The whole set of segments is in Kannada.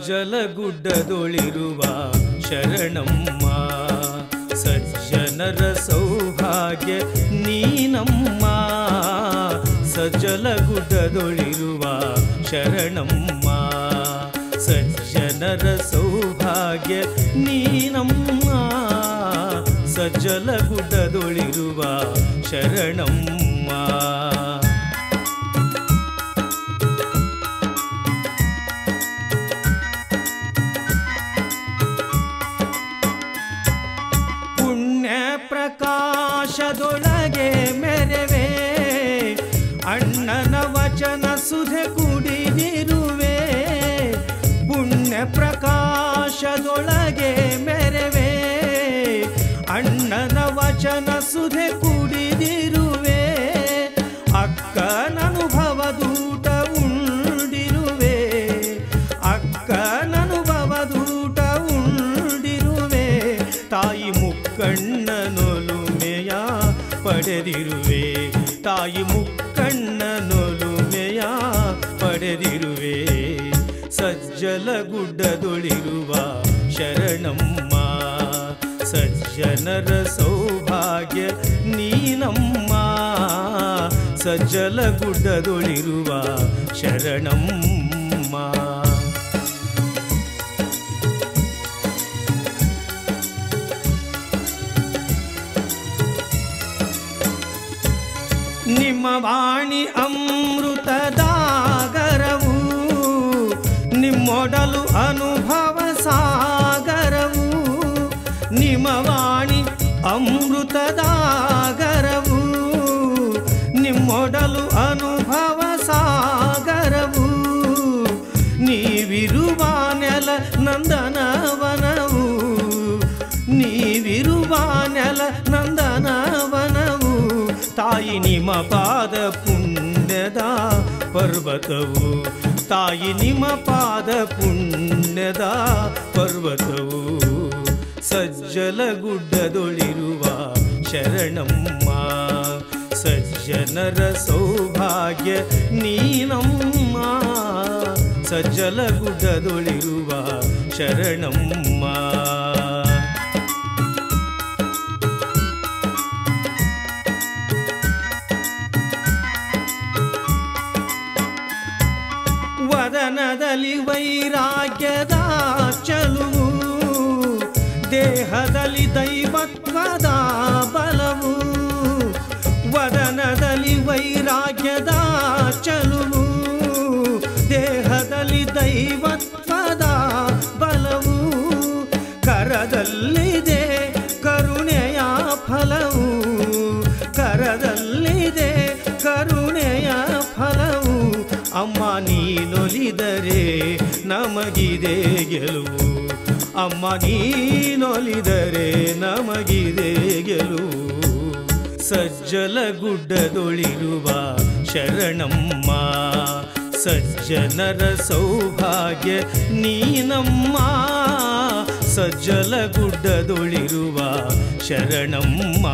ಸಜ್ಜಲ ಗುಡ್ಡದೊಳಿರುವ ಶರಣಮ್ಮ ಸಜ್ಜನರ ಸೌಭಾಗ್ಯ ನೀನಮ್ಮ ಸಜ್ಜಲ ಗುಡ್ಡದೊಳಿರುವ ಶರಣಮ್ಮ ಸಜ್ಜನರ ಸೌಭಾಗ್ಯ ನೀನಮ್ಮ ಸಜ್ಜಲ ಗುಡ್ಡದೊಳಿರುವ ಶರಣಮ್ಮ ಪುಣ್ಯ ಪ್ರಕಾಶದೊಳಗೆ ಮೆರವೆ ಅಣ್ಣನ ವಚನ ಸುಧೆ ಕುಡಿದಿರುವೆ ಪುಣ್ಯ ಪ್ರಕಾಶದೊಳಗೆ ಮೆರವೆ ಅಣ್ಣನ ವಚನ ಸುಧೆ ಕುಡಿದಿರುವೆ ಅಕ್ಕನನುಭವ ದೂಟ ಉಂಡಿರುವೆ ಅಕ್ಕನನುಭವ ದೂಟ ಉಂಡಿರುವೆ ತಾಯಿ ಮುಕ್ಕಣ್ಣನೊಲುಮೆಯ ಪಡೆದಿರುವೆ ತಾಯಿ ಮುಕ್ಕಣ್ಣನೊಲುಮೆಯ ಪಡೆದಿರುವೆ ಸಜ್ಜಲ ಗುಡ್ಡದೊಳಿರುವ ಶರಣಮ್ಮ ಸಜ್ಜನರ ಸೌಭಾಗ್ಯ ನೀನಮ್ಮ ಸಜ್ಜಲ ಗುಡ್ಡದೊಳಿರುವ ಶರಣಮ್ಮ ನಿಮ್ಮ ವಾಣಿ ಅಮೃತದಾಗರವು ನಿಮ್ಮೊಡಲು ಅನುಭವ ಸಾಗರವು ನಿಮ್ಮ ವಾಣಿ ಅಮೃತದಾಗರವು ನಿಮ್ಮೊಡಲು ಅನುಭವ ಸಾಗರವು ನೀವಿರುವ ನೆಲ ನಂದನವನವು ನೀವಿರುವ ನೆಲ ನಂದನವನವು ತಾಯಿ ನಿಮ್ಮ ಪಾದ ಪುಣ್ಯದ ಪರ್ವತವು ತಾಯಿ ನಿಮ್ಮ ಪಾದ ಪುಣ್ಯದ ಪರ್ವತವು ಸಜ್ಜಲ ಗುಡ್ಡದೊಳಿರುವ ಶರಣಮ್ಮ ಸಜ್ಜನರ ಸೌಭಾಗ್ಯ ನೀನಮ್ಮ ಸಜ್ಜಲ ಗುಡ್ಡದೊಳಿರುವ ಶರಣಮ್ಮ ವದನದಲ್ಲಿ ವೈರಾಗ್ಯದ ಚಲುವು ದೇಹದಲ್ಲಿ ದೈವತ್ವದ ಬಲವು ವದನದಲ್ಲಿ ವೈರಾಗ್ಯದ ಚಲುವು ದೇಹದಲ್ಲಿ ದೈವತ್ವದ ಬಲವು ಕರದಲ್ಲಿದೆ ಕರುಣೆಯ ಫಲವು ಕರದಲ್ಲಿದೆ ಕರುಣೆಯ ಫಲವು ಅಮ್ಮ ನೀನೊಲಿದರೆ ನಮಗಿದೆ ಗೆಲುವು ಅಮ್ಮ ನೀನೊಲಿದರೆ ನಮಗಿದೆ ಗೆಲುವು ಸಜ್ಜಲ ಗುಡ್ಡದೊಳಿರುವ ಶರಣಮ್ಮ ಸಜ್ಜನರ ಸೌಭಾಗ್ಯ ನೀನಮ್ಮ ಸಜ್ಜಲ ಗುಡ್ಡದೊಳಿರುವ ಶರಣಮ್ಮ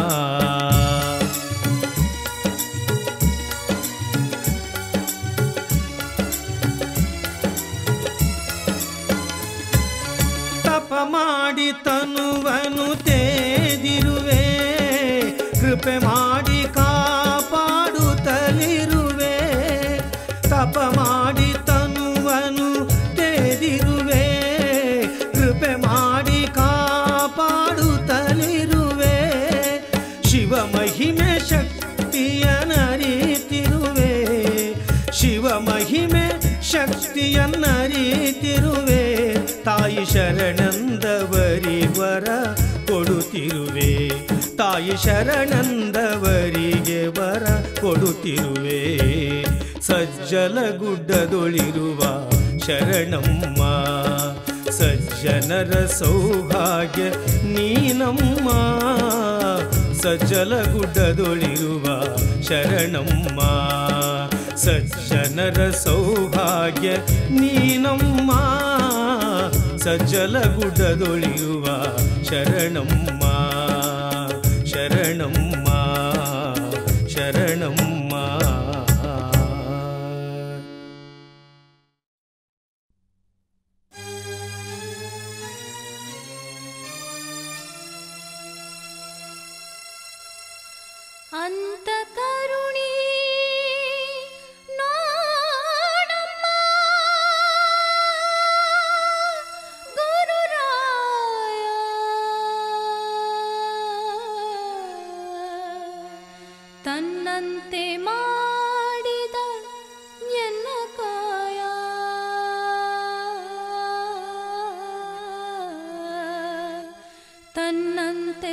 ತಪ ಮಾಡಿ ತನುವನು ತೇದಿರುವೆ ಕೃಪೆ ಮಾಡಿ ಕಾಪಾಡುತ್ತಲಿರುವೆ ತಪ ಮಾಡಿ ತನುವನು ತೇದಿರುವೆ ಕೃಪೆ ಮಾಡಿ ಕಾಪಾಡುತ್ತಲಿರುವೆ ಶಿವ ಮಹಿಮೆ ಶಕ್ತಿಯ ನರಿತಿರುವೆ ಶಿವ ಮಹಿಮೆ ಶಕ್ತಿಯನ್ನರಿತಿರುವೆ ತಾಯಿ ಶರಣಂದವರಿವರ ಕೊಡುತ್ತಿರುವೆ ತಾಯಿ ಶರಣಂದವರಿಗೆ ವರ ಕೊಡುತ್ತಿರುವೆ ಸಜ್ಜಲ ಗುಡ್ಡದೊಳಿರುವ ಶರಣಮ್ಮ ಸಜ್ಜನರ ಸೌಭಾಗ್ಯ ನೀನಮ್ಮ ಸಜ್ಜಲ ಗುಡ್ಡದೊಳಿರುವ ಶರಣಮ್ಮ ಸಜ್ಜನರ ಸೌಭಾಗ್ಯ ನೀನಮ್ಮ ಸಜ್ಜಲ ಗುಡ್ಡದೊಳಿರುವ ಶರಣಮ್ಮ ಶರಣಮ್ಮ ಶರಣಮ್ಮ ಅಂತ ಕರುಣಿ ನೋಡಮ್ಮ ಗುರುರಾಯ ತನ್ನಂತೆ ಮಾಡಿದ ಎನ್ನ ಕಾಯ ತನ್ನಂತೆ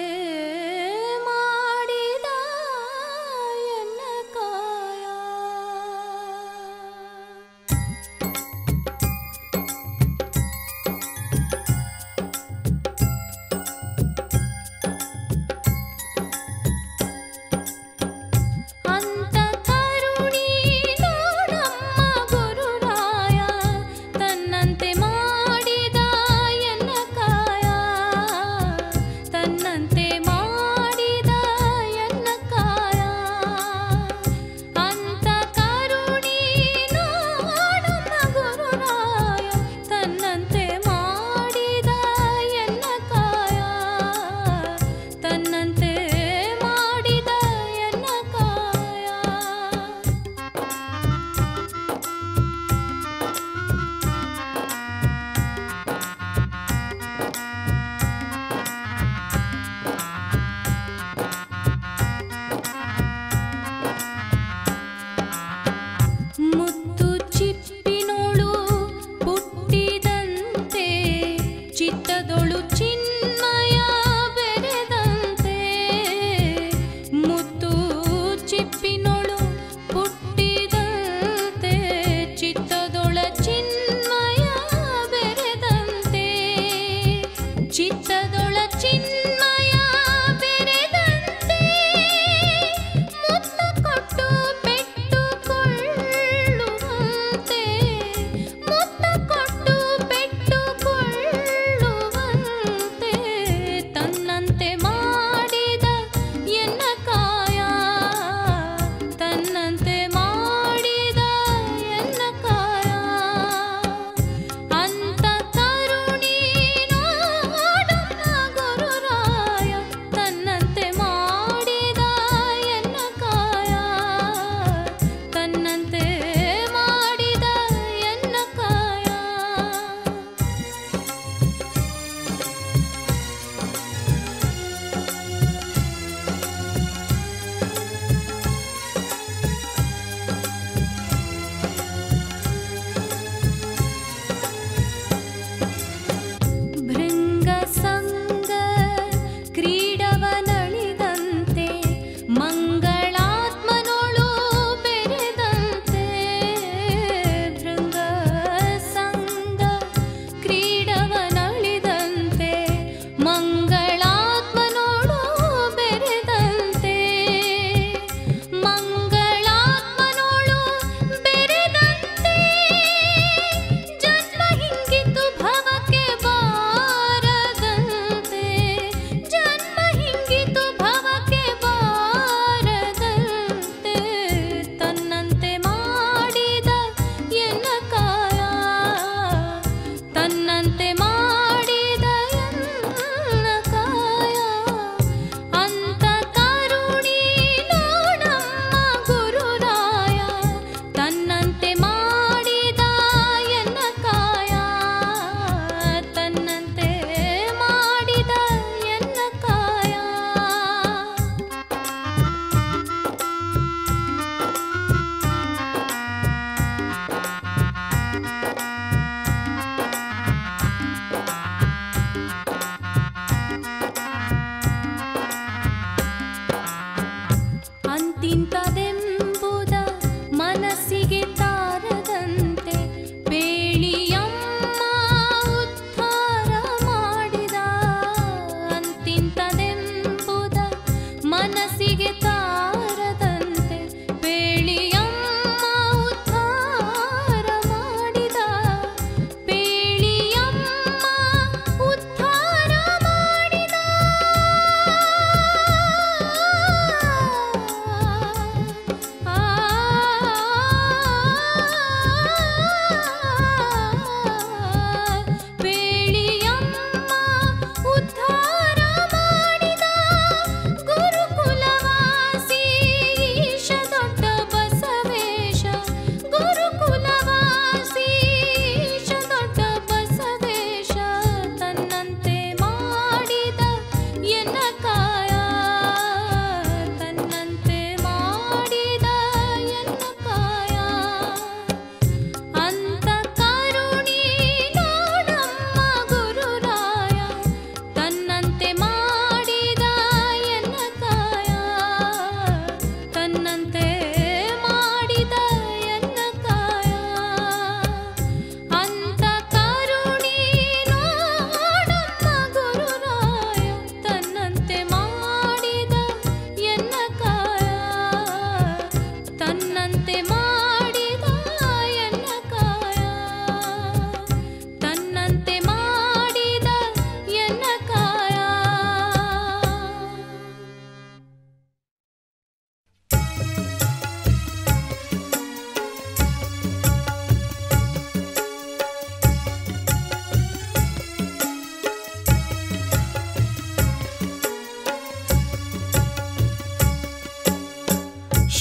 ಮಾಡಿದ ಎನ್ನ ಕಾಯ ಅಂತ ಕರುಣಿ ನೋಡಮ್ಮ ಗುರುರಾಯ ತನ್ನಂತೆ ಮಾಡಿದ ಎನ್ನ ಕಾಯ ತನ್ನಂತೆ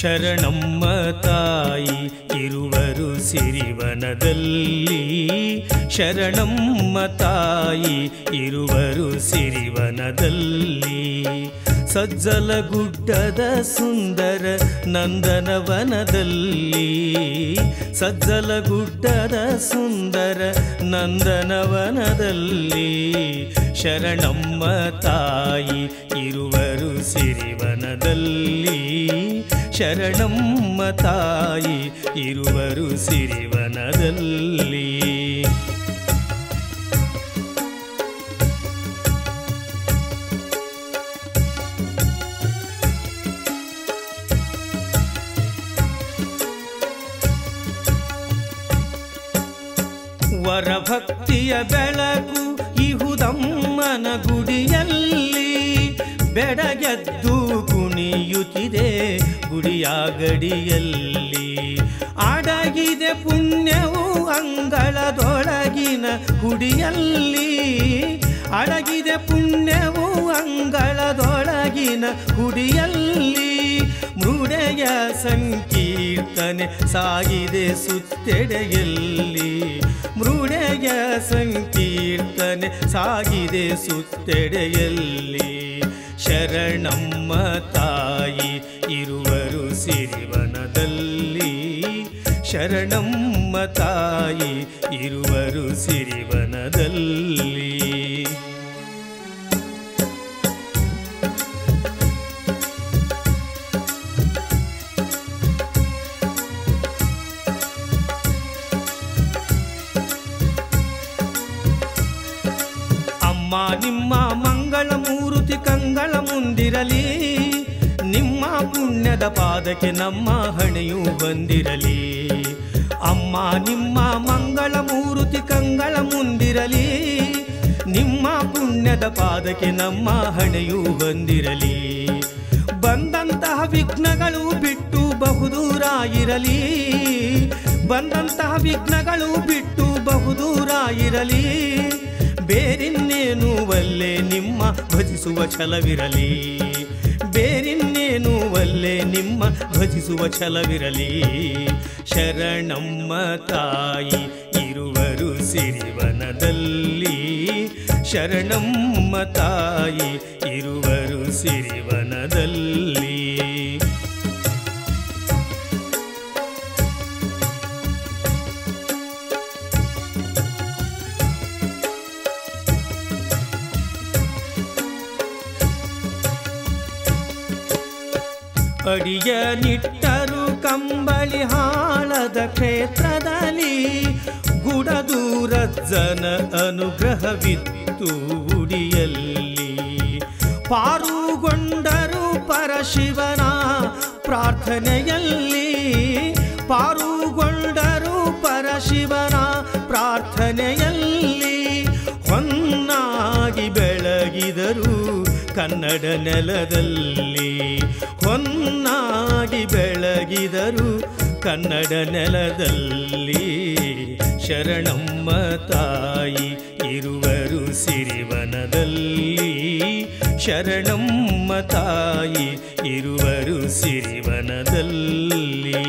ಶರಣಮ್ಮ ತಾಯಿ ಇರುವರು ಸಿರಿವನದಲ್ಲಿ ಶರಣಮ್ಮ ತಾಯಿ ಇರುವರು ಸಿರಿವನದಲ್ಲಿ ಸಜ್ಜಲ ಗುಡ್ಡದ ಸುಂದರ ನಂದನವನದಲ್ಲಿ ಸಜ್ಜಲ ಗುಡ್ಡದ ಸುಂದರ ನಂದನವನದಲ್ಲಿ ಶರಣಮ್ಮ ತಾಯಿ ಇರುವರು ಸಿರಿವನದಲ್ಲಿ ಶರಣಮ್ಮ ತಾಯಿ ಇರುವರು ಸಿರಿವನದಲ್ಲಿ ವರಭಕ್ತಿಯ ಬೆಳಕು ಇಹುದಮ್ಮನ ಗುಡಿಯಲ್ಲಿ ಬೆಡಗೆದ್ದು ಕುಣಿಯುತ್ತಿದೆ ಗುಡಿಯ ಗಡಿಯಲ್ಲಿ ಅಡಗಿದೆ ಪುಣ್ಯವು ಅಂಗಳದೊಳಗಿನ ಹುಡಿಯಲ್ಲಿ ಅಡಗಿದೆ ಪುಣ್ಯವು ಅಂಗಳದೊಳಗಿನ ಹುಡಿಯಲ್ಲಿ ಮೃಡೆಯ ಸಂಕೀರ್ತನೆ ಸಾಗಿದೆ ಸುತ್ತೆಡೆಯಲ್ಲಿ ಮೃಡೆಯ ಸಂಕೀರ್ತನೆ ಸಾಗಿದೆ ಸುತ್ತೆಡೆಯಲ್ಲಿ ಶರಣಮ್ಮ ತಾಯಿ ಇರುವರು ಸಿರಿವನದಲ್ಲಿ ಶರಣಮ್ಮ ತಾಯಿ ಇರುವರು ಸಿರಿವನದಲ್ಲಿ ಅಮ್ಮ ನಿಮ್ಮ ಮಂಗಳ ಮೂರುತಿ ಕಂಗಳ ಮುಂದಿರಲಿ ನಿಮ್ಮ ಪುಣ್ಯದ ಪಾದಕ್ಕೆ ನಮ್ಮ ಹಣೆಯು ಬಂದಿರಲಿ ಅಮ್ಮ ನಿಮ್ಮ ಮಂಗಳ ಮೂರುತಿ ಕಂಗಳ ಮುಂದಿರಲಿ ನಿಮ್ಮ ಪುಣ್ಯದ ಪಾದಕ್ಕೆ ನಮ್ಮ ಹಣೆಯು ಬಂದಿರಲಿ ಬಂದಂತಹ ವಿಘ್ನಗಳು ಬಿಟ್ಟು ಬಹುದೂರ ಇರಲಿ ಬಂದಂತಹ ವಿಘ್ನಗಳು ಬಿಟ್ಟು ಬಹುದೂರ ಇರಲಿ ಬೇರಿನ್ನೇನು ಒಲ್ಲೆ ನಿಮ್ಮ ಭಜಿಸುವ ಛಲವಿರಲಿ ಬೇರಿನ್ನೇನು ಒಲ್ಲೆ ನಿಮ್ಮ ಭಜಿಸುವ ಛಲವಿರಲಿ ಶರಣಮ್ಮ ತಾಯಿ ಇರುವರು ಸಿರಿವನದಲ್ಲಿ ಶರಣಮ್ಮ ತಾಯಿ ಇರುವರು ಸಿರಿವನದಲ್ಲಿ ಅಡಿಯ ನಿಟ್ಟರು ಕಂಬಳಿ ಹಾಳದ ಕ್ಷೇತ್ರದಲ್ಲಿ ಗುಡದೂರಜ್ಜನ ಅನುಗ್ರಹವಿತ್ತು ಉಡಿಯಲ್ಲಿ ಪಾರುಗೊಂಡರು ಪರಶಿವನ ಪ್ರಾರ್ಥನೆಯಲ್ಲಿ ಪಾರುಗೊಂಡರು ಪರಶಿವನ ಪ್ರಾರ್ಥನೆಯಲ್ಲಿ ಹೊನ್ನಾಗಿ ಬೆಳಗಿದರು ಕನ್ನಡ ನೆಲದಲ್ಲಿ ಹೊನ್ನಾಗಿ ಬೆಳಗಿದರು ಕನ್ನಡ ನೆಲದಲ್ಲಿ ಶರಣಮ್ಮ ತಾಯಿ ಇರುವರು ಸಿರಿವನದಲ್ಲಿ ಶರಣಮ್ಮ ತಾಯಿ ಇರುವರು ಸಿರಿವನದಲ್ಲಿ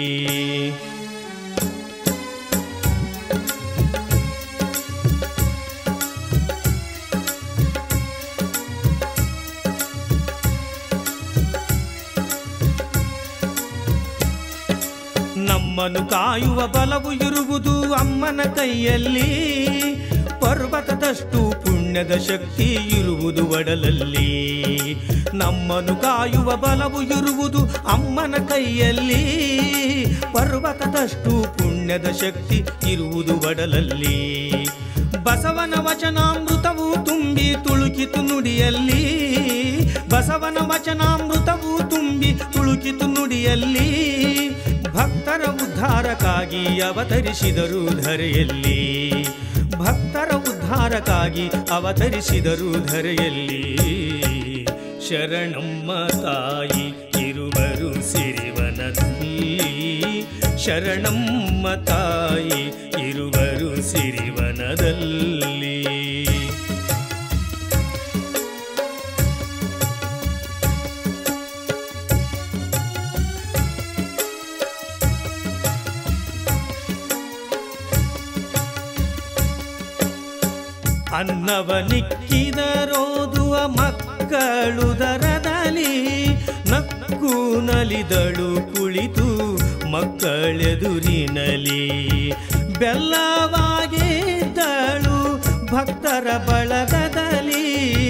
ನಮ್ಮನ್ನು ಕಾಯುವ ಬಲವು ಇರುವುದು ಅಮ್ಮನ ಕೈಯಲ್ಲಿ ಪರ್ವತದಷ್ಟು ಪುಣ್ಯದ ಶಕ್ತಿ ಇರುವುದು ಒಡಲಲ್ಲಿ ನಮ್ಮನ್ನು ಕಾಯುವ ಬಲವು ಇರುವುದು ಅಮ್ಮನ ಕೈಯಲ್ಲಿ ಪರ್ವತದಷ್ಟು ಪುಣ್ಯದ ಶಕ್ತಿ ಇರುವುದು ಒಡಲಲ್ಲಿ ಬಸವನ ವಚನಾಮೃತವು ತುಂಬಿ ತುಳುಕಿತು ನುಡಿಯಲ್ಲಿ ಬಸವನ ವಚನಾಮೃತವು ತುಂಬಿ ತುಳುಕಿತು ನುಡಿಯಲ್ಲಿ ಭಕ್ತರ ಉದ್ಧಾರಕ್ಕಾಗಿ ಅವತರಿಸಿದರು ಧರೆಯಲ್ಲಿ ಭಕ್ತರ ಉದ್ಧಾರಕ್ಕಾಗಿ ಅವತರಿಸಿದರು ಧರೆಯಲ್ಲಿ ಶರಣಮ್ಮ ತಾಯಿ ಇರುವರು ಸಿರಿವನದಲ್ಲಿ ಶರಣಮ್ಮ ತಾಯಿ ಇರುವರು ಸಿರಿವನದಲ್ಲಿ ಅನ್ನವ ನಿಕ್ಕಿದರೋದುವ ಮಕ್ಕಳು ದರದಲ್ಲಿ ನಕ್ಕು ನಲಿದಳು ಕುಳಿತು ಮಕ್ಕಳೆದುರಿನಲಿ ಬೆಲ್ಲವಾಗಿದ್ದಳು ಭಕ್ತರ ಬಳಗದಲ್ಲಿ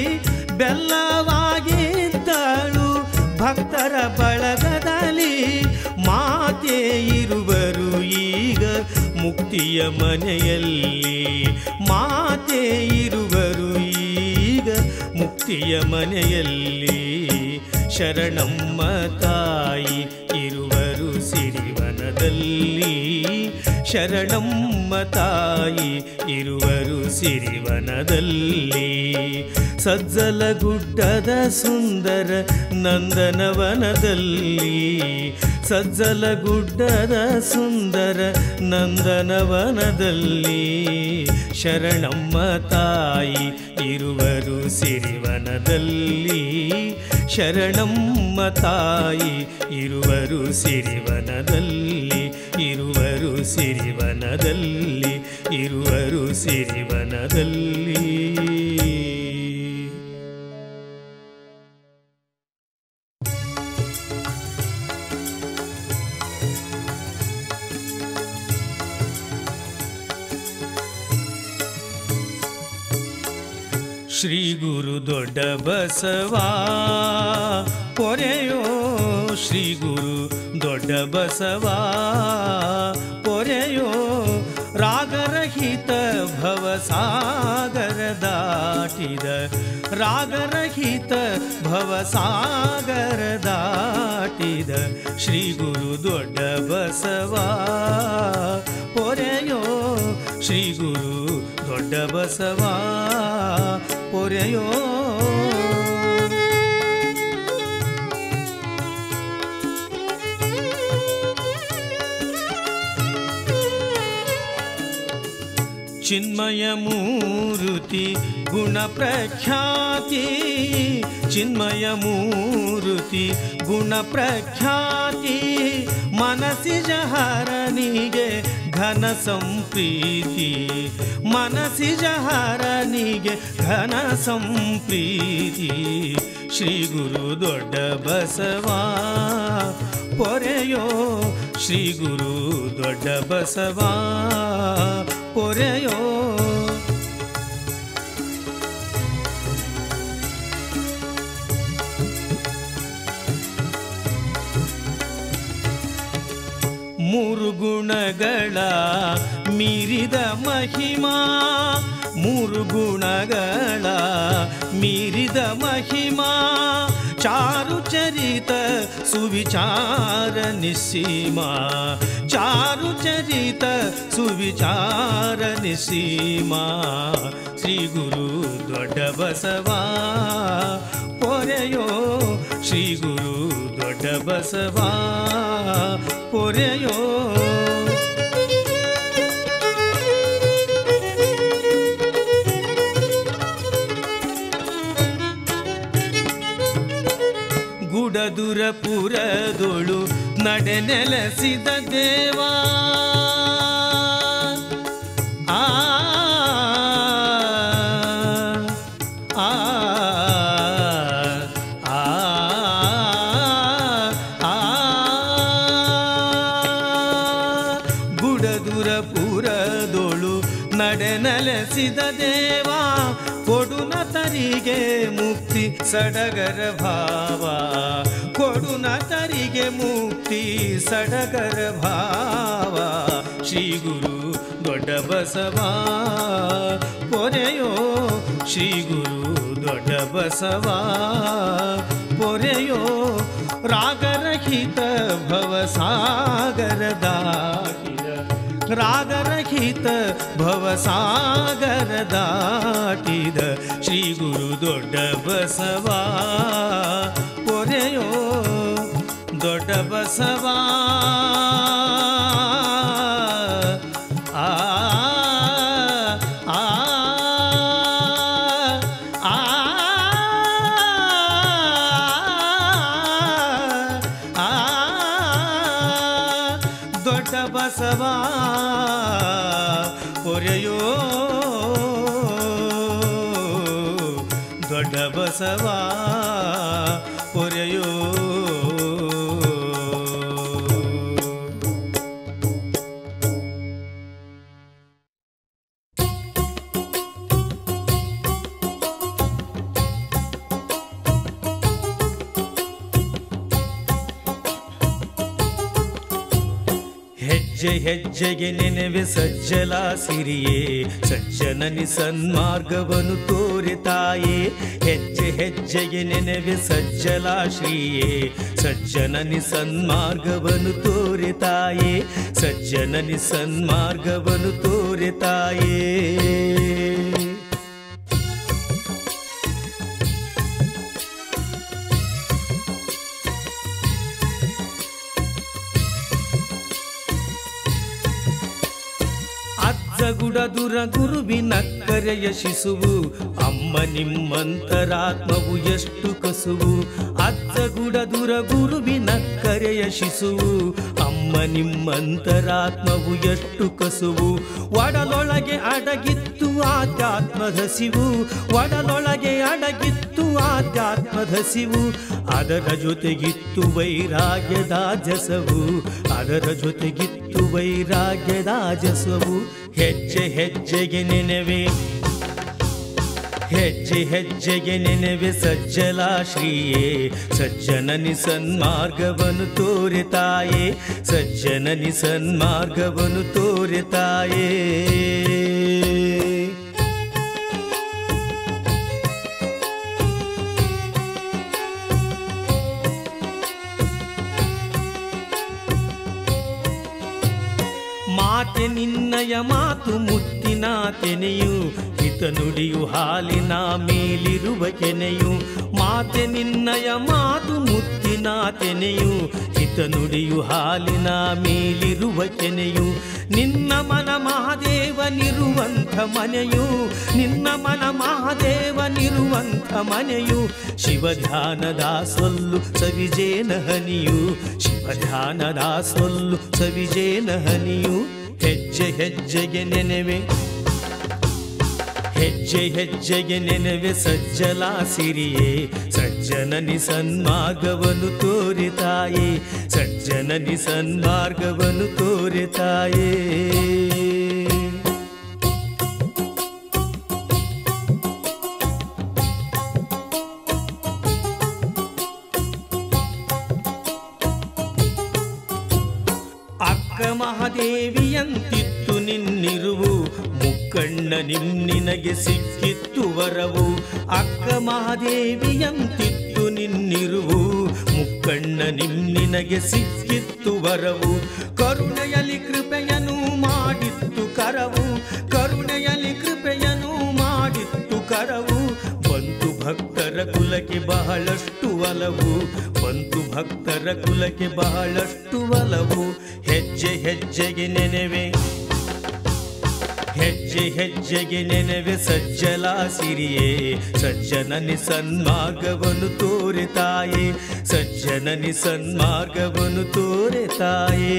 ಬೆಲ್ಲವಾಗಿದ್ದಳು ಭಕ್ತರ ಬಳಗದಲ್ಲಿ ಮಾತೆ ಇರುವರು ಈಗ ಮುಕ್ತಿಯ ಮನೆಯಲ್ಲಿ ಮಾತೆ ಇರುವರು ಈಗ ಮುಕ್ತಿಯ ಮನೆಯಲ್ಲಿ ಶರಣಮ್ಮ ತಾಯಿ ಇರುವರು ಸಿರಿವನದಲ್ಲಿ ಶರಣಮ್ಮ ತಾಯಿ ಇರುವರು ಸಿರಿವನದಲ್ಲಿ ಸಜ್ಜಲ ಗುಡ್ಡದ ಸುಂದರ ನಂದನವನದಲ್ಲಿ ಸಜ್ಜಲ ಗುಡ್ಡದ ಸುಂದರ ನಂದನವನದಲ್ಲಿ ಶರಣಮ್ಮ ತಾಯಿ ಇರುವರು ಸಿರಿವನದಲ್ಲಿ ಶರಣಮ್ಮ ತಾಯಿ ಇರುವರು ಸಿರಿವನದಲ್ಲಿ ಇರುವರು ಸಿರಿವನದಲ್ಲಿ ಇರುವರು ಸಿರಿವನದಲ್ಲಿ ಶ್ರೀ ಗುರು ದೊಡ್ಡ ಬಸವ ಪೊರೆಯೋ ಶ್ರೀ ಗುರು ದೊಡ್ಡ ಬಸವ ಪೊರೆಯೋ ರಾಗರಹಿತ ಭವಸಾಗರ ದಾಟಿದ ರಾಗರಹಿತ ಭವಸಾಗರ ದಾಟಿದ ಶ್ರೀ ಗುರು ದೊಡ್ಡ ಬಸವ ಪೊರೆಯೋ ಶ್ರೀ ಗುರು ದೊಡ್ಡ ಬಸವ ಪೊರೆಯೋ ಚಿನ್ಮಯ ಮೂರುತಿ ಗುಣ ಪ್ರಖ್ಯಾತಿ ಚಿನ್ಮಯ ಮೂರುತಿ ಗುಣ ಪ್ರಖ್ಯಾತಿ ಮನಸ್ಸಿಜ ಹರನಿಗೆ ಘನ ಸಂಪ್ರೀತಿ ಮನಸ್ಸಿಜ ಹರನಿಗೆ ಘನ ಸಂಪ್ರೀತಿ ಶ್ರೀ ಗುರು ದೊಡ್ಡ ಬಸವ ಪೊರೆಯೋ ಶ್ರೀ ಗುರು ದೊಡ್ಡ ಬಸವ ಪೊರೆಯೋ ಮೂರು ಗುಣಗಳ ಮೀರಿದ ಮಹಿಮಾ ಮೂರು ಗುಣಗಳ ಮೀರಿದ ಮಹಿಮಾ ಚಾರು ಚರಿತ ಸುವಿಚಾರ ನಿಸ್ಸೀಮಾ ಚಾರು ಚರಿತ ಸುವಿಚಾರ ನಿಸ್ಸೀಮಾ ಶ್ರೀ ಗುರು ದೊಡ್ಡ ಬಸವ ಪೊರೆಯೋ ಶ್ರೀ ಗುರು ದೊಡ್ಡ ಬಸವ ಪೊರೆಯೋ ಗುಡದುರ ಪುರದೊಳು ನಡೆ ನೆಲೆಸಿದ ದೇವಾ ಆ ಆ ಆ ಆ ಗುಡದುರ ಪುರದೊಳು ನಡೆ ನೆಲೆಸಿದ ದೇವಾ ಕೊಡುನ ತರಿಗೆ ಮುಕ್ತಿ ಸಡಗರ ಭಾವ ಕೊಡುನ ತರಿಗೆ ಮುಕ್ತಿ ಸಡಗರ ಭಾವ ಶ್ರೀ ಗುರು ದೊಡ್ಡ ಬಸವ ಪೊರೆಯೋ ಶ್ರೀ ಗುರು ದೊಡ್ಡ ಬಸವ ಪೊರೆಯೋ ರಾಗರಹಿತ ಭವಸಾಗರ ದಾಟಿದ ರಾಗರಹಿತ ಭವಸಾಗರ ದಾಟಿದ ಶ್ರೀ ಗುರು ದೊಡ್ಡ ಬಸವ ಪೊರೆಯೋ ದೊಡ್ಡ ಬಸವ ಆ ಆ ಆ ಆ ದೊಡ್ಡ ಬಸವ ಪೊರೆಯೋ ಬಸವ ಪೊರೆಯೋ ಹೆಜ್ಜೆ ಹೆಜ್ಜೆಗೆ ನೆನೆವೆ ಸಜ್ಜಲ ಸಿರಿಯೇ ಸಜ್ಜನನಿ ಸನ್ಮಾರ್ಗವನ್ನು ತೋರೆ ತಾಯೇ ಹೆಜ್ಜೆ ಹೆಜ್ಜೆಗೆ ನೆನೆವೆ ಸಜ್ಜಲ ಶ್ರೀಯೇ ಸಜ್ಜನನಿ ಸನ್ಮಾರ್ಗವನ್ನು ತೋರೆ ತಾಯೇ ಸಜ್ಜನನಿ ಸನ್ಮಾರ್ಗವನ್ನು ತೋರೆ ತಾಯೇ ಅಜ್ಜಗುಡ ದುರ ಗುರುವಿನಕ್ಕರೆಯ ಶಿಸುವು ಅಮ್ಮ ನಿಮ್ಮಂತರಾತ್ಮವು ಎಷ್ಟು ಕಸುವು ಅಜ್ಜಗುಡ ದುರ ಗುರುವಿನಕ್ಕರೆಯ ಶಿಸುವು ಅಮ್ಮ ನಿಮ್ಮಂತರಾತ್ಮವು ಎಷ್ಟು ಕಸುವು ಒಡಲೊಳಗೆ ಅಡಗಿತ್ತು ಆಧ್ಯಾತ್ಮದ ಸಿವು ಒಡಲೊಳಗೆ ಅಡಗಿತ್ತು ಆಧ್ಯಾತ್ಮದ ಸಿವು ಅದರ ಜೊತೆಗಿತ್ತು ವೈರಾಗ್ಯದ ಜಸವು ಅದರ ಜೊತೆಗಿತ್ತು ವೈರಾಗ್ಯದ ಜಸವು ಹೆಜ್ಜೆ ಹೆಜ್ಜೆಗೆ ನೆನೆವೆ ಹೆಜ್ಜೆ ಹೆಜ್ಜೆಗೆ ನೆನೆವೆ ಸಜ್ಜಲ ಶ್ರೀಯೇ ಸಜ್ಜನನಿ ಸನ್ಮಾರ್ಗವನ್ನು ತೋರೆ ತಾಯೇ ಸಜ್ಜನನಿ ಸನ್ಮಾರ್ಗವನ್ನು ತೋರೆ ತಾಯೇ ಮಾತೆ ನಿನ್ನಯ ಮಾತು ಮುತ್ತಿನ ತೆನೆಯು ಹಿತ ನುಡಿಯು ಹಾಲಿನ ಮೇಲಿರುವ ಕೆನೆಯು ಮಾತೆ ನಿನ್ನಯ ಮಾತು ಮುತ್ತಿನ ತೆನೆಯು ಹಿತ ನುಡಿಯು ಹಾಲಿನ ಮೇಲಿರುವ ಕೆನೆಯು ನಿನ್ನ ಮನ ಮಹಾದೇವನಿರುವಂಥ ಮನೆಯು ನಿನ್ನ ಮನ ಮಹಾದೇವನಿರುವಂಥ ಮನೆಯು ಶಿವಧ್ಯಾನದ ಸೊಲ್ಲು ಸವಿಜೇನ ಹನಿಯು ಶಿವಧ್ಯಾನದ ಸೊಲ್ಲು ಸವಿಜೇನ ಹನಿಯು ಹೆಜ್ಜೆ ಹೆಜ್ಜೆಗೆ ನೆನೆವೆ ಹೆಜ್ಜೆ ಹೆಜ್ಜೆಗೆ ನೆನೆವೆ ಸಜ್ಜಲ ಸಿರಿಯೇ ಸಜ್ಜನನಿ ಸನ್ಮಾರ್ಗವನ್ನು ತೋರಿತಾಯೇ ಸಜ್ಜನನಿ ಸನ್ಮಾರ್ಗವನ್ನು ತೋರಿತಾಯೇ ಅಕ್ಕ ಮಹಾದೇವಿಯಂತಿತ್ತು ನಿನ್ನಿರುವು ಮುಕ್ಕಣ್ಣ ನಿನ್ನಿನಗೆ ಸಿಕ್ಕಿತ್ತು ವರವು ಅಕ್ಕ ಮಹಾದೇವಿಯಂತಿತ್ತು ನಿನ್ನಿರುವು ಮುಕ್ಕಣ್ಣ ನಿನ್ನಿನಗೆ ಸಿಕ್ಕಿತ್ತು ವರವು ಕರುಣೆಯಲಿ ಕೃಪೆಯನು ಮಾಡಿತ್ತು ಕರವು ಕರುಣೆಯಲಿ ಕೃಪೆಯನು ಮಾಡಿತ್ತು ಕರವು ಬಂತು ಭಕ್ತರ ಕುಲಕ್ಕೆ ಬಹಳಷ್ಟು ಒಲವು ಬಂತು ಭಕ್ತರ ಕುಲಕ್ಕೆ ಬಹಳಷ್ಟು ಒಲವು ಹೆಜ್ಜೆ ಹೆಜ್ಜೆಗೆ ನೆನೆವೆ ಹೆಜ್ಜೆ ಹೆಜ್ಜೆಗೆ ನೆನೆವೆ ಸಜ್ಜಲ ಸಿರಿಯೇ ಸಜ್ಜನನಿ ಸನ್ಮಾರ್ಗವನ್ನು ತೋರೆ ತಾಯೇ ಸಜ್ಜನನಿ ಸನ್ಮಾರ್ಗವನ್ನು ತೋರೆ ತಾಯೇ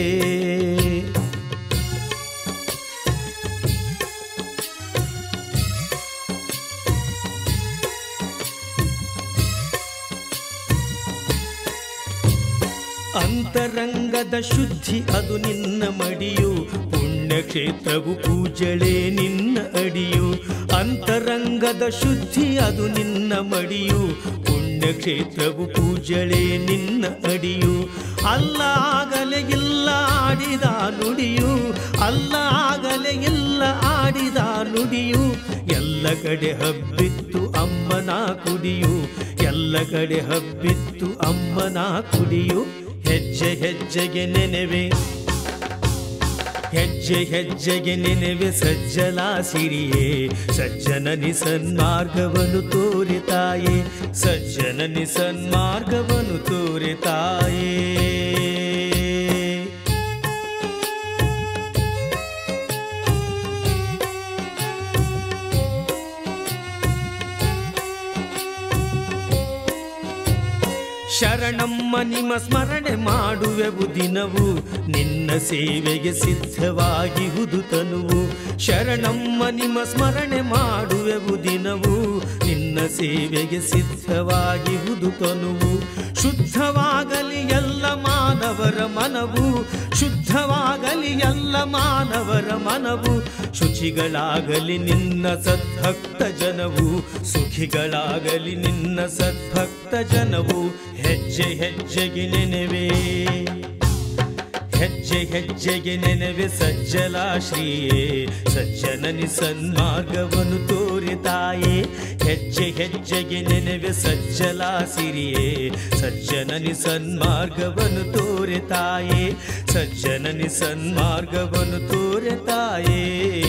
ಅಂತರಂಗದ ಶುದ್ಧಿ ಅದು ನಿನ್ನ ಮಡಿಯು ಪುಣ್ಯಕ್ಷೇತ್ರವು ಪೂಜಳೆ ನಿನ್ನ ಅಡಿಯು ಅಂತರಂಗದ ಶುದ್ಧಿ ಅದು ನಿನ್ನ ಮಡಿಯು ಪುಣ್ಯಕ್ಷೇತ್ರವು ಪೂಜಳೆ ನಿನ್ನ ಅಡಿಯು ಅಲ್ಲ ಆಗಲೇ ಇಲ್ಲ ಆಡಿದ ನುಡಿಯು ಅಲ್ಲ ಆಗಲೇ ಇಲ್ಲ ಆಡಿದ ನುಡಿಯು ಎಲ್ಲ ಕಡೆ ಹಬ್ಬಿತ್ತು ಅಮ್ಮನ ಕುಡಿಯು ಎಲ್ಲ ಕಡೆ ಹಬ್ಬಿತ್ತು ಅಮ್ಮನ ಕುಡಿಯು ಹೆಜ್ಜೆ ಹೆಜ್ಜೆಗೆ ನೆನೆವೆ ಹೆಜ್ಜೆ ಹೆಜ್ಜೆಗೆ ನೆನೆವೆ ಸಜ್ಜಲ ಸಿರಿಯೇ ಸಜ್ಜನನಿ ಸನ್ಮಾರ್ಗವನ್ನು ತೋರಿತಾಯೇ ಸಜ್ಜನನಿ ಸನ್ಮಾರ್ಗವನ್ನು ತೋರಿತಾಯೇ ಶರಣಮ್ಮ ನಿಮ್ಮ ಸ್ಮರಣೆ ಮಾಡುವೆವು ದಿನವು ನಿನ್ನ ಸೇವೆಗೆ ಸಿದ್ಧವಾಗಿಹುದು ತನುವು ಶರಣಮ್ಮ ನಿಮ್ಮ ಸ್ಮರಣೆ ಮಾಡುವೆವು ದಿನವು ನಿನ್ನ ನಿನ್ನ ಸೇವೆಗೆ ಸಿದ್ಧವಾಗಿ ತನುವು ಶುದ್ಧವಾಗಲಿ ಎಲ್ಲ ಮಾನವರ ಮನವು ಶುದ್ಧವಾಗಲಿ ಎಲ್ಲ ಮಾನವರ ಮನವು ಶುಚಿಗಳಾಗಲಿ ನಿನ್ನ ಸದ್ಭಕ್ತ ಜನವು ಸುಖಿಗಳಾಗಲಿ ನಿನ್ನ ಸದ್ಭಕ್ತ ಜನವು ಹೆಜ್ಜೆ ಹೆಜ್ಜೆಗೆ ನೆನೆವೇ ಹೆಜ್ಜೆ ಹೆಜ್ಜೆಗೆ ನೆನವೆ ಸಜ್ಜಲ ಶ್ರೀಯೇ ಸಜ್ಜನನಿ ಸನ್ಮಾರ್ಗವನ್ನು ತೋರಿತಾಯೇ ಹೆಜ್ಜೆ ಹೆಜ್ಜೆಗೆ ನೆನವೆ ಸಜ್ಜಲ ಸಿರಿಯೇ ಸಜ್ಜನನಿ ಸನ್ಮಾರ್ಗವನ್ನು ತೋರಿತಾಯೇ ಸಜ್ಜನನಿ ಸನ್ಮಾರ್ಗವನ್ನು ತೋರಿತಾಯೇ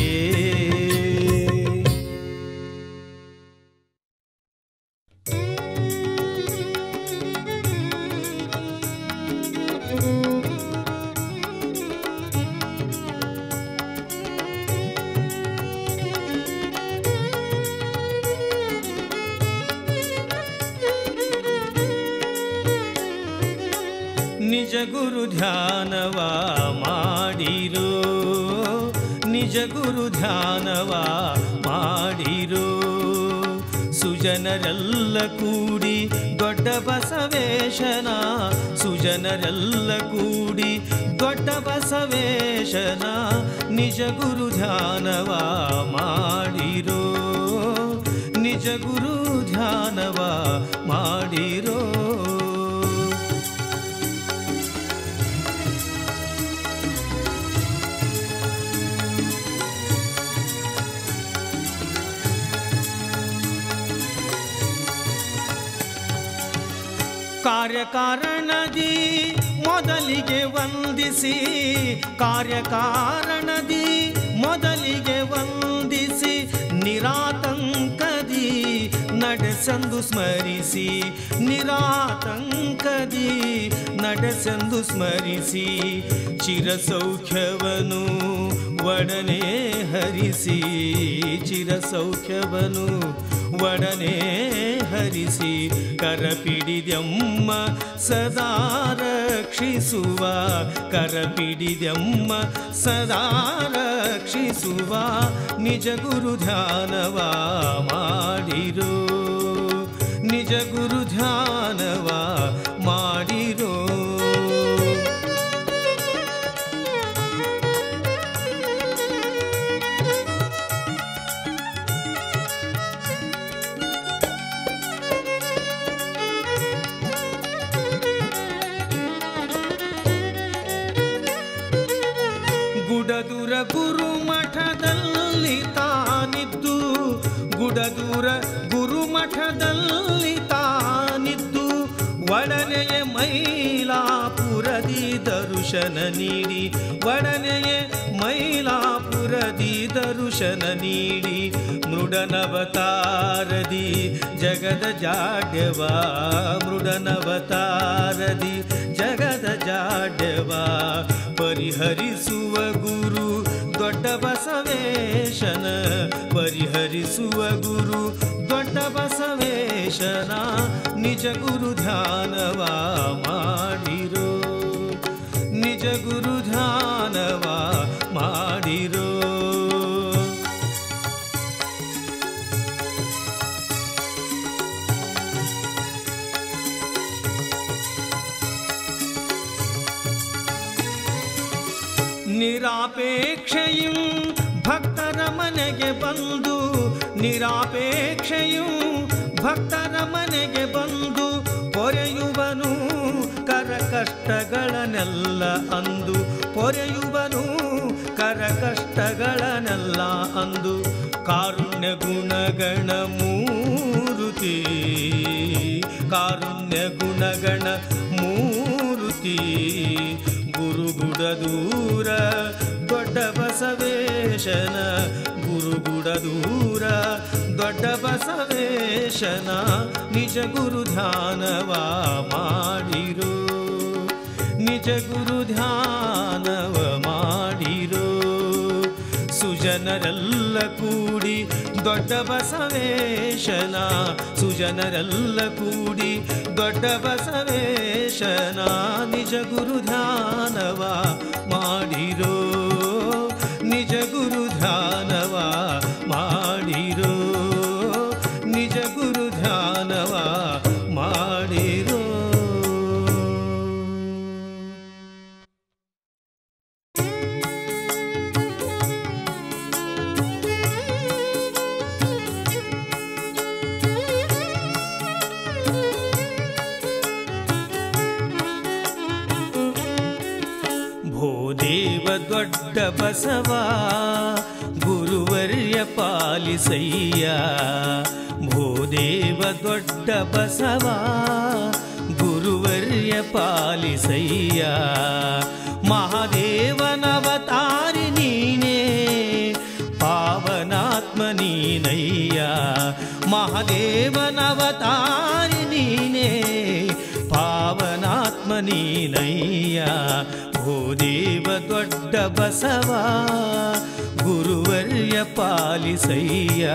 ನಿಜ ಗುರು ಧ್ಯಾನವ ಮಾಡಿರೋ ನಿಜ ಗುರು ಧ್ಯಾನವ ಮಾಡಿರೋ ಸುಜನರೆಲ್ಲ ಕೂಡಿ ದೊಡ್ಡ ಬಸವೇಶನ ಸುಜನರೆಲ್ಲ ಕೂಡಿ ದೊಡ್ಡ ಬಸವೇಶನ ನಿಜ ಗುರು ಧ್ಯಾನವ ಮಾಡಿರೋ ನಿಜ ಗುರು ಧ್ಯಾನವ ಮಾಡಿರೋ ಕಾರ್ಯಕಾರಣದಿ ಮೊದಲಿಗೆ ವಂದಿಸಿ ಕಾರ್ಯಕಾರಣದಿ ಮೊದಲಿಗೆ ವಂದಿಸಿ ನಿರಾತಂಕದಿ ನಡೆಸೆಂದು ಸ್ಮರಿಸಿ ನಿರಾತಂಕದಿ ನಡೆಸೆಂದು ಸ್ಮರಿಸಿ ಚಿರಸೌಖ್ಯವನು ಒಡನೆ ಹರಿಸಿ ಚಿರಸೌಖ್ಯವನು ಒಡನೆ ಹರಿಸಿ ಕರಪಿಡಿದೆಮ್ಮ ಸದಾ ರಕ್ಷಿಸುವ ಕರಪಿಡಿದೆಮ್ಮ ಸದಾ ರಕ್ಷಿಸುವ ನಿಜ ಗುರು ಧ್ಯಾನವ ಮಾಡಿರೋ ನಿಜ ಗುರು ಧ್ಯಾನವ ಮಾಡಿರೋ ಗುಡದೂರ ಗುರು ಮಠದಲ್ಲಿ ತಾನಿದ್ದು ಗುಡದೂರ ಗುರು ಮಠದಲ್ಲಿ ತಾನಿದ್ದು ಒಡನೆಯ ಮೈಲಾಪುರದಿ ದರ್ಶನ ನೀಡಿ ಒಡನೆಯ ಮೈಲಾಪುರದಿ ದರ್ಶನ ನೀಡಿ ಮೃಡನವತಾರದಿ ಜಗದ ಜಾಡ್ಯವ ಮೃಡನವತಾರದಿ ಜಗದ ಜಾಡ್ಯವ ಪರಿಹರಿಸುವ ಗುರು ದೊಡ್ಡ ಬಸವೇಶನ ಪರಿಹರಿಸುವ ಗುರು ದೊಡ್ಡ ಬಸವೇಶನ ನಿಜ ಗುರು ಧ್ಯಾನವ ಮಾಡಿರೋ ನಿಜ ಗುರು ಧ್ಯಾನವ ಮಾಡಿರೋ ನಿರಾಪೇಕ್ಷೆಯು ಭಕ್ತರ ಮನೆಗೆ ಬಂದು ನಿರಾಪೇಕ್ಷೆಯು ಭಕ್ತರ ಮನೆಗೆ ಬಂದು ಪೊರೆಯುವನು ಕರ ಕಷ್ಟಗಳನ್ನೆಲ್ಲ ಅಂದು ಪೊರೆಯುವನು ಕರ ಕಷ್ಟಗಳನ್ನೆಲ್ಲ ಅಂದು ಕಾರುಣ್ಯ ಗುಣಗಣ ಮೂರುತಿ ಕಾರುಣ್ಯ ಗುಣಗಣ ಮೂರುತಿ ಗುರುಗುಡ ದೂರ ದೊಡ್ಡ ಬಸವೇಶನ ಗುರುಗುಡ ದೂರ ದೊಡ್ಡ ಬಸವೇಶನ ನಿಜ ಗುರು ಧ್ಯಾನವ ಮಾಡಿರೋ ನಿಜ ಗುರು ಧ್ಯಾನವ ಮಾಡಿರೋ ಸುಜನರೆಲ್ಲ ಕೂಡಿ ದೊಡ್ಡ ಬಸವೇಶನ ಸುಜನರೆಲ್ಲ ಕೂಡಿ ದೊಡ್ಡ ಬಸವೇಶನ ನಿಜ ಗುರು ಧ್ಯಾನವ ಮಾಡಿರೋ ನಿಜ ಗುರು ಧ್ಯಾನವ ಮಾಡಿರೋ ನಿಜ ಗುರು ದೊಡ್ಡ ಬಸವ ಗುರುವರ್ಯ ಪಾಲಿಸಯ್ಯ ಭೂದೇವ ದೊಡ್ಡ ಬಸವ ಗುರುವರ್ಯ ಪಾಲಿಸಯ್ಯ ಮಹಾದೇವನವತಾರಿ ನೀನೇ ಪಾವನಾತ್ಮ ನೀನಯ್ಯ ಮಹಾದೇವನವತಾರಿ ನೀನೇ ಪಾವನಾತ್ಮ ನೀನಯ್ಯ ಭೂದೇವ ದೊಡ್ಡ ಬಸವ ಗುರುವರ್ಯ ಪಾಲಿಸಯ್ಯ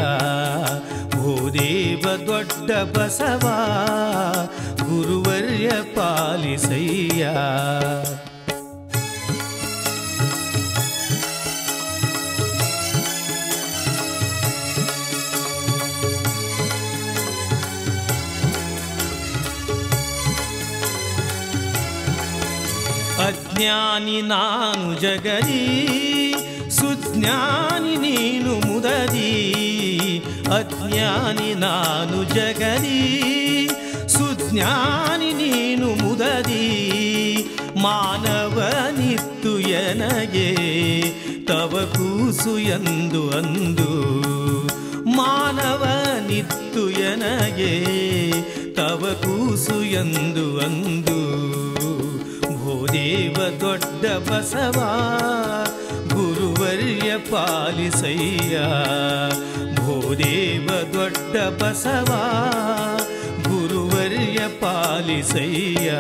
ಭೂದೇವ ದೊಡ್ಡ ಬಸವ ಗುರುವರ್ಯ ಪಾಲಿಸಯ್ಯ ಅಜ್ಞಾನಿ ನಾನು ಜಗದಿ ಸುಜ್ಞಾನಿ ನೀನು ಮುದದಿ ಅಜ್ಞಾನಿ ನಾನು ಜಗದಿ ಸುಜ್ಞಾನಿ ನೀನು ಮುದದಿ ಮಾನವನಿತ್ತು ಎನಗೆ ತವ ಕೂಸು ಎಂದು ಅಂದು ಮಾನವನಿತ್ತು ಎನಗೆ ತವ ಕೂಸು ಎಂದು ಅಂದು ಭೂದೇವ ದೊಡ್ಡ ಬಸವ ಗುರುವರ್ಯ ಪಾಲಿಸಯ್ಯ ಭೂದೇವ ದೊಡ್ಡ ಬಸವ ಗುರುವರ್ಯ ಪಾಲಿಸಯ್ಯ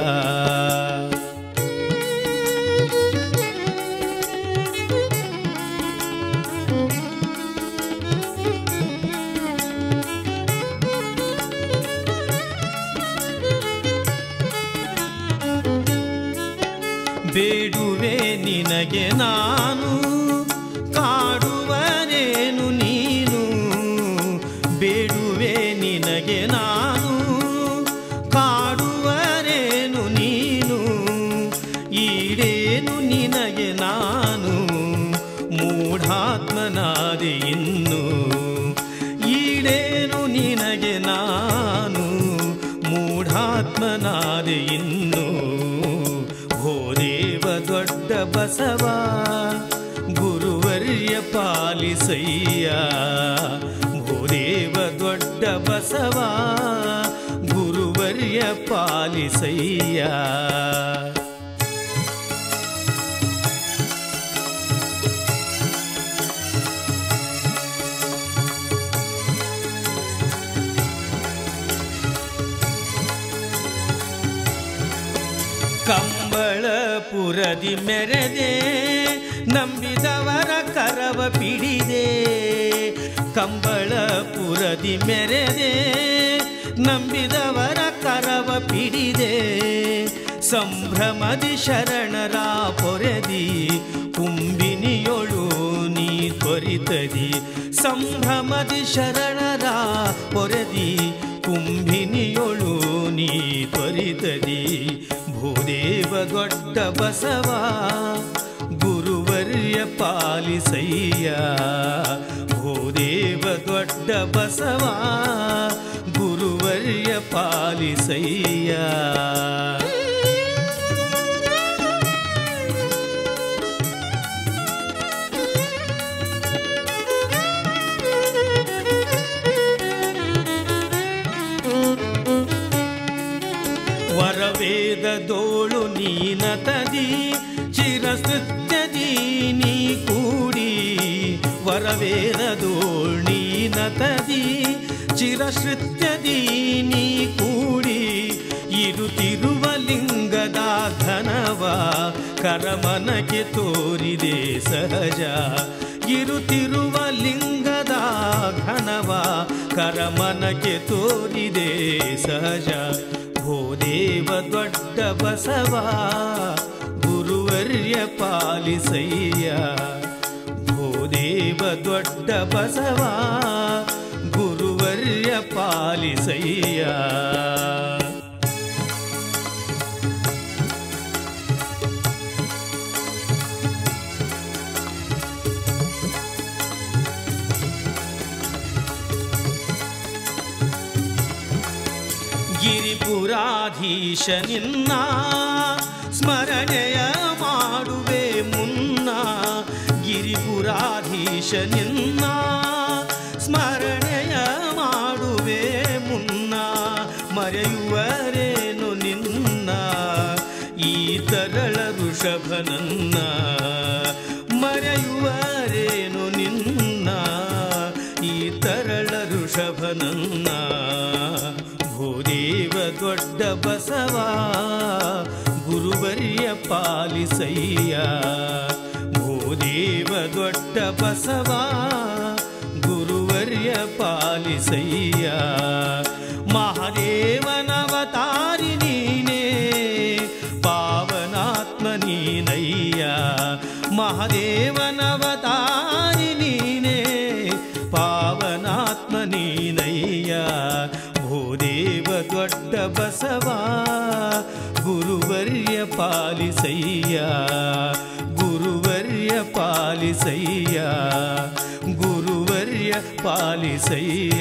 ಬೇಡುವೆ ನಿನಗೆ ನಾನು ಕಾಡುವನೇನು ನೀನು ಬೇಡುವೆ ನಿನಗೆ ನಾನು ಕಾಡುವರೇನು ನೀನು ಈಡೇನು ನಿನಗೆ ನಾನು ಮೂಢಾತ್ಮನಾದೆ ಇನ್ನು ಈಡೇನು ನಿನಗೆ ನಾನು ಮೂಢಾತ್ಮನಾದೆ ಇನ್ನು ಭೋದೇವ ದೊಡ್ಡ ಬಸವ ಗುರುವರ್ಯ ಪಾಲಿಸಯ್ಯ ಭೋದೇವ ದೊಡ್ಡ ಬಸವ ಗುರುವರ್ಯ ಪಾಲಿಸಯ್ಯ ಕಂಬಳಪುರದಿ ಮೆರೆದೆ ನಂಬಿದವರ ಕರವ ಪಿಡಿದೆ ಕಂಬಳಪುರದಿ ಮೆರೆದೆ ನಂಬಿದವರ ಕರವ ಪಿಡಿದೆ ಸಂಭ್ರಮದಿ ಶರಣರ ಪೊರೆದಿ ಕುಂಬಿನಿಯೊಳು ನೀ ತ್ವರಿತದಿ ಸಂಭ್ರಮದಿ ಶರಣರ ಪೊರೆದಿ ಕುಂಭಿನಿಯೊಳು ನೀ ತ್ವರಿತದಿ ಭೂದೇವ ದೊಡ್ಡ ಬಸವ ಗುರುವರ್ಯ ಪಾಲಿಸಯ್ಯ ಭೂದೇವ ದೊಡ್ಡ ಬಸವ ಗುರುವರ್ಯ ಪಾಲಿಸಯ್ಯ ವರವೇದದೋಳು ನೀನತದಿ ಚಿರಸೃತ್ಯದಿ ನೀ ಕೂಡಿ ವರವೇದದೋಳು ನೀನತದಿ ಚಿರಶ್ರುತ್ಯದಿ ನೀ ಕೂಡಿ ಇರುತ್ತಿರುವ ಲಿಂಗದ ಘನವ ಕರಮನಗೆ ತೋರಿದೆ ಸಹಜ ಇರುತ್ತಿರುವ ಲಿಂಗದ ಘನವ ಕರಮನಗೆ ತೋರಿದೆ ಸಹಜ ಭೂದೇವ ದೊಡ್ಡ ಬಸವ ಗುರುವರ್ಯ ಪಾಲಿಸಯ್ಯ ಭೂದೇವ ದೊಡ್ಡ ಬಸವ ಗುರುವರ್ಯ ಪಾಲಿಸಯ್ಯ ಗಿರಿಪುರಾಧೀಶ ನಿನ್ನ ಸ್ಮರಣೆಯ ಮಾಡುವೆ ಮುನ್ನ ದ್ವಾರಕಾಧೀಶ ನಿನ್ನ ಸ್ಮರಣೆಯ ಮಾಡುವೆ ಮುನ್ನ ಮರೆಯುವರೇನು ನಿನ್ನ ಈ ತರಳ ಋಷಭನನ್ನ ಮರೆಯುವರೇನು ನಿನ್ನ ಈ ತರಳ ಋಷಭನನ್ನ ಭೂದೇವ ದೊಡ್ಡ ಬಸವ ಗುರುವರ್ಯ ಪಾಲಿಸಯ್ಯ ಭೂದೇವ ದೊಡ್ಡ ಬಸವ ಗುರುವರ್ಯ ಪಾಲಿಸಯ್ಯ ಮಹಾದೇವನವತಾರಿ ನೀನೇ ಪಾವನಾತ್ಮ ನೀನಯ್ಯ ಮಹಾದೇವನವತಾರಿ ನೀನೇ ಪಾವನಾತ್ಮ ನೀನಯ್ಯ ಭೂದೇವ ದೊಡ್ಡ ಬಸವ ಗುರುವರ್ಯ ಪಾಲಿಸಯ್ಯ ಗುರುವರ್ಯ ಪಾಲಿಸಯ್ಯ ಗುರುವರ್ಯ ಪಾಲಿಸಯ್ಯ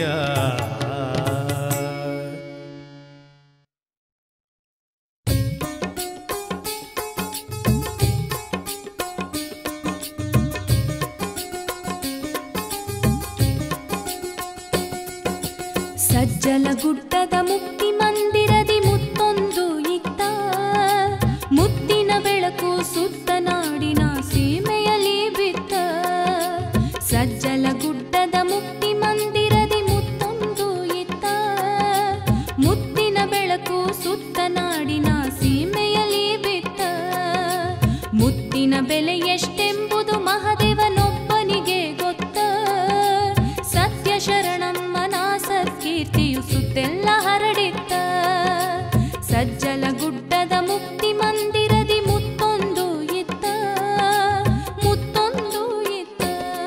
ಸಜ್ಜಲ ಗುಡ್ಡದ ಮುಕ್ತಿ ಮಂದಿರದಿ ಮುತ್ತೊಂದು ಇತ್ತ ಮುತ್ತಿನ ಬೆಳಕು ಸುತ್ತ ನಾಡಿನ ಸೀಮೆಯಲ್ಲಿ ಬಿತ್ತ ಸಜ್ಜಲ ಗುಡ್ಡದ ಮುಕ್ತಿ ಮಂದಿರದಿ ಮುತ್ತೊಂದು ಇತ್ತ ಮುತ್ತಿನ ಬೆಳಕು ಸುತ್ತ ನಾಡಿನ ಸೀಮೆಯಲ್ಲಿ ಬಿತ್ತ ಮುತ್ತಿನ ಬೆಲೆ ಎಷ್ಟೆಂಬುದು ಮಹದೇವನೊಬ್ಬನಿಗೆ ಗೊತ್ತ ಸತ್ಯ ಶರಣಮ್ಮನ ಸತ್ಕೀರ್ತಿಯು ಸುತ್ತೆಲ್ಲ ಹರಡಿತ್ತ ಸಜ್ಜಲ ಗುಡ್ಡದ ಮುಕ್ತಿ ಮಂದಿರದಿ ಮುತ್ತೊಂದು ಇತ್ತ ಮುತ್ತೊಂದು ಇತ್ತ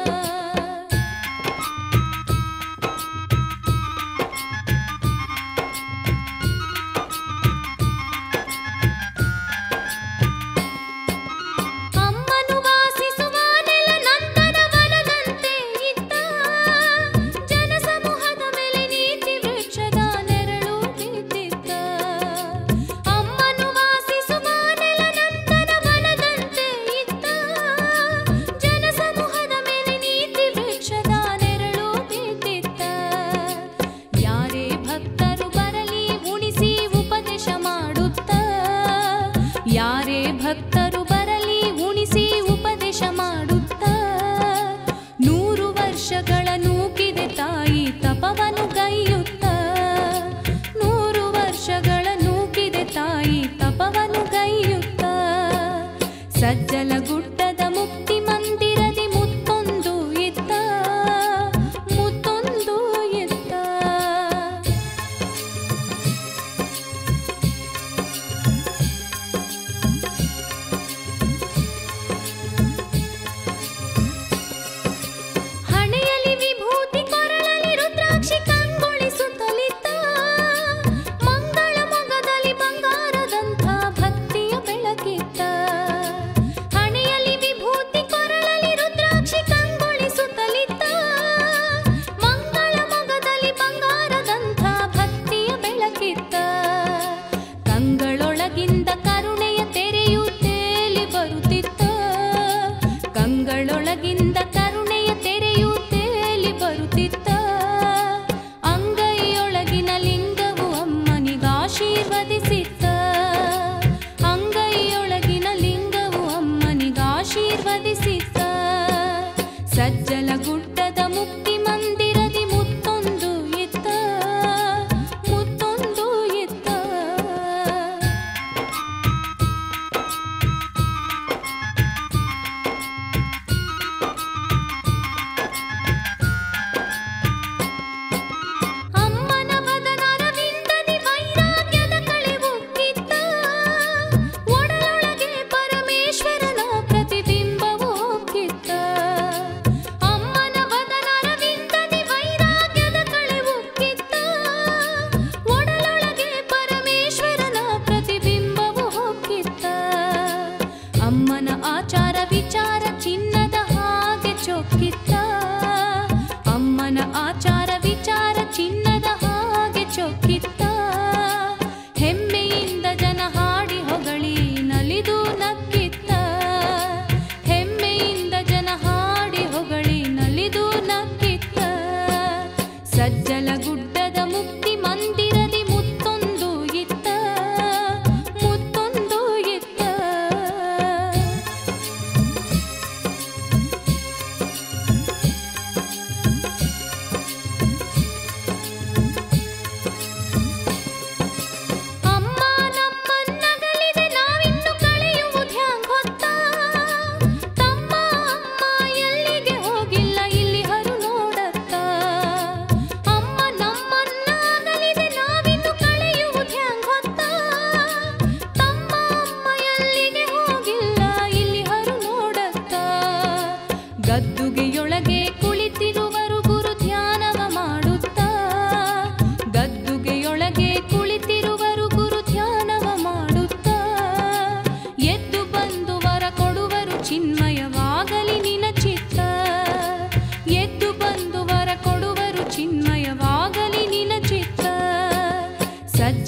ಅಮ್ಮನು ವಾಸಿಸುವ ನೆಲ ನಂದನವನದಂತೆ ಇತ್ತ ಜನಸಮೂಹದ ಮೇಲೆ ನೀತಿ ವೃಕ್ಷದ ನೆರಳು ಬಿದ್ದಿತ್ತ ಅಮ್ಮನು ವಾಸಿಸುವ ನೆಲ ನಂದನವನದಂತೆ ಇತ್ತ ಜನಸಮೂಹದ ಮೇಲೆ ನೀತಿ ವೃಕ್ಷದ ನೆರಳು ಬಿದ್ದಿತ್ತ ಯಾರೇ ಭಕ್ತರು ಬರಲಿ ಉಣಿಸಿ ಉಪದೇಶ ಮಾಡುತ್ತ ಯಾರೇ ಭಕ್ತರು ಬರಲಿ ಉಣಿಸಿ ಉಪದೇಶ ಮಾಡುತ್ತ ನೂರು ವರ್ಷಗಳ ನೂಕಿದೆ ತಾಯಿ ತಪವನು ಗೈಯುತ್ತ ನೂರು ವರ್ಷಗಳ ನೂಕಿದೆ ತಾಯಿ ತಪವನು ಗೈಯುತ್ತ ಸಜ್ಜಲ ಗುಡ್ಡದ ಮುಕ್ತಿ ಮಂದಿರದಿ ಮುತ್ತೊಂದು ಇತ್ತ ಮುತ್ತೊಂದು ಇತ್ತ ಹಣೆಯಲ್ಲಿ ವಿಭೂತಿ ಕೊರಳಲ್ಲಿ ರುದ್ರಾಕ್ಷಿ ಕಂಗೊಳಿಸುತ್ತಲಿತ್ತ ಮಂಗಳ ಮೊಗದಲ್ಲಿ ಬಂಗಾರದಂಥ ಭಕ್ತಿಯ ಬೆಳಕಿತ್ತ ಹಣೆಯಲ್ಲಿ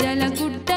ಜಲಗುಡ್ಡ